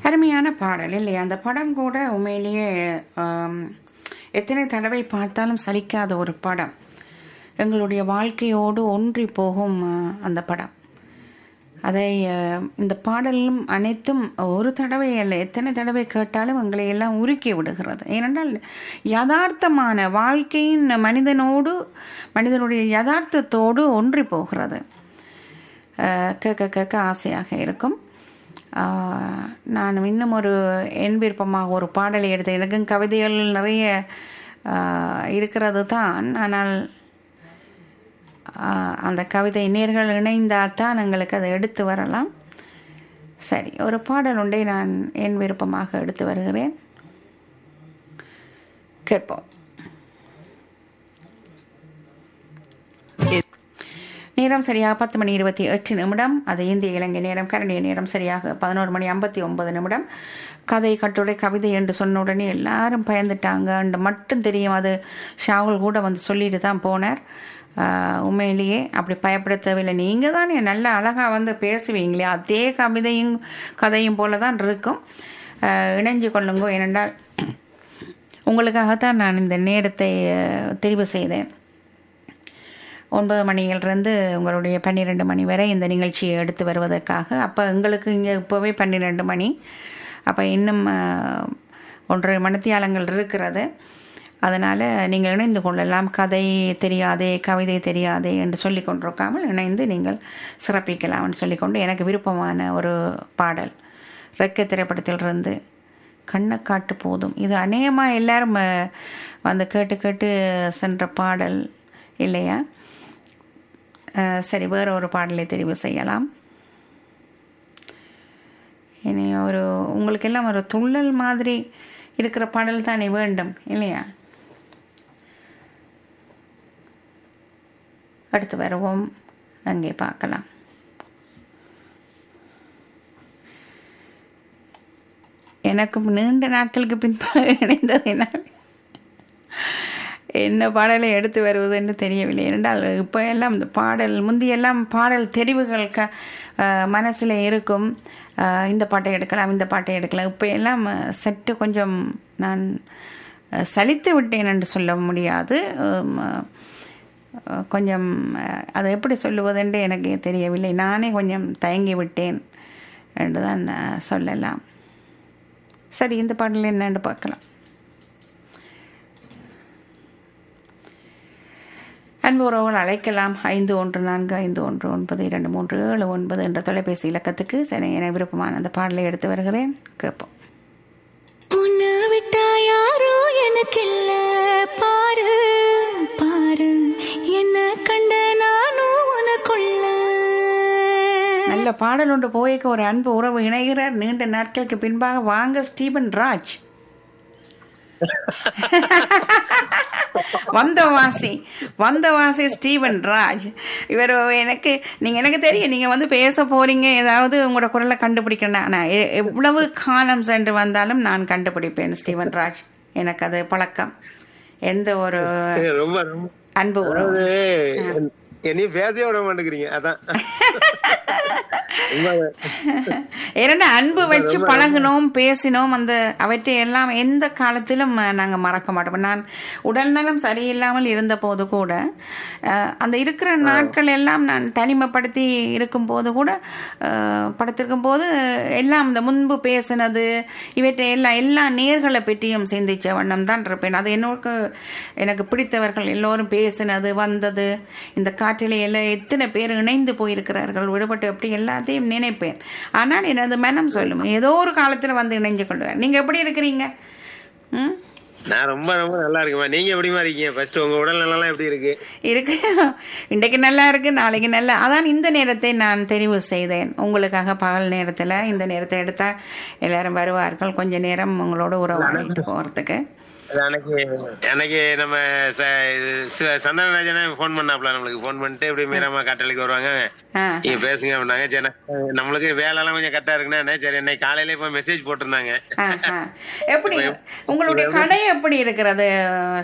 அருமையான பாடல் இல்லையா அந்த படம் கூட உண்மையிலேயே ஆம், எத்தனை தடவை பார்த்தாலும் சலிக்காத ஒரு படம் எங்களுடைய வாழ்க்கையோடு ஒன்றி போகும் ஆ, அந்த படம் அதை ஆ, இந்த பாடலும் அனைத்தும் ஒரு தடவை அல்ல எத்தனை தடவை கேட்டாலும் எங்களை எல்லாம் உருக்கி விடுகிறது ஏனென்றால் யதார்த்தமான வாழ்க்கையின் மனிதனோடு மனிதனுடைய யதார்த்தத்தோடு ஒன்றி போகிறது ஆஹ் கேட்க கேட்க ஆசையாக இருக்கும் ஆஹ் நான் இன்னும் ஒரு என் விருப்பமாக ஒரு பாடலை எடுத்தேன் எனக்கும் கவிதைகள் நிறைய ஆஹ் இருக்கிறது தான் ஆனால் ஆஹ் அந்த கவிதை நேர்கள் இணைந்தால் தான் எங்களுக்கு அதை எடுத்து வரலாம் சரி ஒரு பாடல் ஒன்றை நான் என் விருப்பமாக எடுத்து வருகிறேன் கேட்போம் நேரம் சரியாக பத்து மணி இருபத்தி எட்டு நிமிடம் அது இந்திய இலங்கை நேரம் கரண்டிய நேரம் சரியாக பதினோரு மணி ஐம்பத்தி ஒன்பது நிமிடம் கதை கட்டுரை கவிதை என்று சொன்ன உடனே எல்லாரும் பயந்துட்டாங்க மட்டும் தெரியும் அது ஷாகுல் கூட வந்து சொல்லிட்டு தான் போனார் ஆஹ் உண்மையிலேயே அப்படி பயப்பட தேவையில்லை நீங்கள் தானே நல்ல அழகாக வந்து பேசுவீங்களே அதே கவிதையும் கதையும் போல தான் இருக்கும் ஆஹ் இணைஞ்சு கொள்ளுங்க ஏனென்றால் உங்களுக்காகத்தான் நான் இந்த நேரத்தை ஆஹ் தெரிவு செய்தேன் ஒன்பது மணியிலிருந்து உங்களுடைய பன்னிரெண்டு மணி வரை இந்த நிகழ்ச்சியை எடுத்து வருவதற்காக அப்போ எங்களுக்கு இங்கே இப்போவே பன்னிரெண்டு மணி அப்போ இன்னும் ஆஹ், ஒன்றரை மணித்தியாலங்கள் இருக்கிறது அதனால் நீங்கள் இணைந்து கொள்ளலாம் கதை தெரியாதே கவிதை தெரியாதே என்று சொல்லி கொண்டிருக்காமல் இணைந்து நீங்கள் சிறப்பிக்கலாம்னு சொல்லிக்கொண்டு எனக்கு விருப்பமான ஒரு பாடல் ரெக்க திரைப்படத்திலிருந்து கண்ணை காட்டு போதும் இது அநேகமாக எல்லாரும் ஆஹ், வந்து கேட்டு கேட்டு சென்ற பாடல் இல்லையா அஹ் சரி வேற ஒரு பாடலை தெரிவு செய்யலாம் இனி ஒரு உங்களுக்கு எல்லாம் ஒரு துள்ளல் மாதிரி இருக்கிற பாடல் தானே வேண்டும் இல்லையா அடுத்து வருவோம் அங்கே பார்க்கலாம் எனக்கும் நீண்ட நாட்களுக்கு பின்பாக இணைந்ததினால் என்ன பாடலை எடுத்து வருவதுன்னு தெரியவில்லை என்றால் இப்போ எல்லாம் இந்த பாடல் முந்தியெல்லாம் பாடல் தெரிவுகள் க மனசில் இருக்கும் அஹ் இந்த பாட்டை எடுக்கலாம் இந்த பாட்டை எடுக்கலாம் இப்போ எல்லாம் சற்று கொஞ்சம் நான் அஹ், சலித்து விட்டேன் என்று சொல்ல முடியாது உம், அஹ், கொஞ்சம் அஹ், அதை எப்படி சொல்லுவதென்று எனக்கு தெரியவில்லை நானே கொஞ்சம் தயங்கி விட்டேன் என்று தான் அஹ், சொல்லலாம் சரி இந்த பாடல் என்னன்னு பார்க்கலாம் அன்பு உறவுகள் அழைக்கலாம் ஐந்து ஒன்று நான்கு ஐந்து ஒன்று ஒன்பது இரண்டு மூன்று ஏழு ஒன்பது என்ற தொலைபேசி இலக்கத்துக்கு சரி என விருப்பமான அந்த பாடலை எடுத்து வருகிறேன் கேட்போம் உன்னை விட்டா யாரோ எனக்கில்ல பாரு பாரு என்ன கண்ட நானும் உனக்குள்ள நல்ல பாடல் ஒன்று போய்க்க ஒரு அன்பு உறவு இணைகிறார் நீண்ட நாட்களுக்கு பின்பாக வாங்க ஸ்டீபன் ராஜ் வந்தவாசி வந்தவாசி ஸ்டீவன் ராஜ் இவர் எனக்கு நீங்க எனக்கு தெரியும் நீங்க வந்து பேச போறீங்க ஏதாவது உங்களோட குரலை கண்டுபிடிக்கணும் நான் எ- எவ்வளவு காலம் சென்று வந்தாலும் நான் கண்டுபிடிப்பேன் ஸ்டீவன் ராஜ் எனக்கு அது பழக்கம் எந்த ஒரு ரொம்ப ரொம்ப அன்பு உறவு அதாவது என்னையும் பேசவே விட மாட்டேங்கிறீங்க அதான் ரொம்ப ஏன்னா அன்பு வச்சு பழகினோம் பேசினோம் அந்த அவற்றை எல்லாம் எந்த காலத்திலும் அஹ், நாங்க மறக்க மாட்டோம் நான் உடல்நலம் சரியில்லாமல் இருந்த போது கூட அஹ், அந்த இருக்கிற நாட்கள் எல்லாம் நான் தனிமைப்படுத்தி இருக்கும்போது கூட அஹ், படுத்திருக்கும் போது எல்லாம் இந்த முன்பு பேசினது இவற்றை எல்லாம் எல்லா நேர்களை பற்றியும் சிந்திச்ச வண்ணம் தான் இருப்பேன் அது என்னோட எனக்கு பிடித்தவர்கள் எல்லோரும் பேசினது வந்தது இந்த காற்றிலே எல்லாம் எத்தனை பேர் இணைந்து போயிருக்கிறார்கள் விடுபட்டு எப்படி எல்லாத்தையும் நினைப்பேன் ஆனால் எனது மனம் சொல்லும் ஏதோ ஒரு காலத்தில் வந்து இணைஞ்சு கொள்வேன் நீங்க எப்படி இருக்கிறீங்க ம் நான் ரொம்ப ரொம்ப நல்லா இருக்குமா நீங்க எப்படிமா இருக்கீங்க ஃபர்ஸ்ட் உங்க உடல் நலம் எப்படி இருக்கு இருக்கு இன்றைக்கு நல்லா இருக்கு நாளைக்கு நல்லா அதான் இந்த நேரத்தை நான் தெரிவு செய்தேன் உங்களுக்காக பகல் நேரத்தில் இந்த நேரத்தை எடுத்தால் எல்லாரும் வருவார்கள் கொஞ்ச நேரம் உங்களோட உறவாடிட்டு போகிறதுக்கு அது அன்னைக்கு அன்னைக்கு நம்ம ச- இது ச- சந்தனராஜனே ஃபோன் பண்ணாப்ல நம்மளுக்கு ஃபோன் பண்ணிட்டு இப்படி மீராமா காட்டலுக்கு வருவாங்க ஆ நீங்க பேசுங்க அப்படின்னாங்க சரி நான் நம்மளுக்கு வேலை எல்லாம் கொஞ்சம் கரெக்டா இருக்குன்னா சரி இன்னைக்கு காலையில இப்ப மெசேஜ் போட்டிருந்தாங்க ஆ, ஆ. எப்படி உங்களுடைய கடை எப்படி இருக்கிறது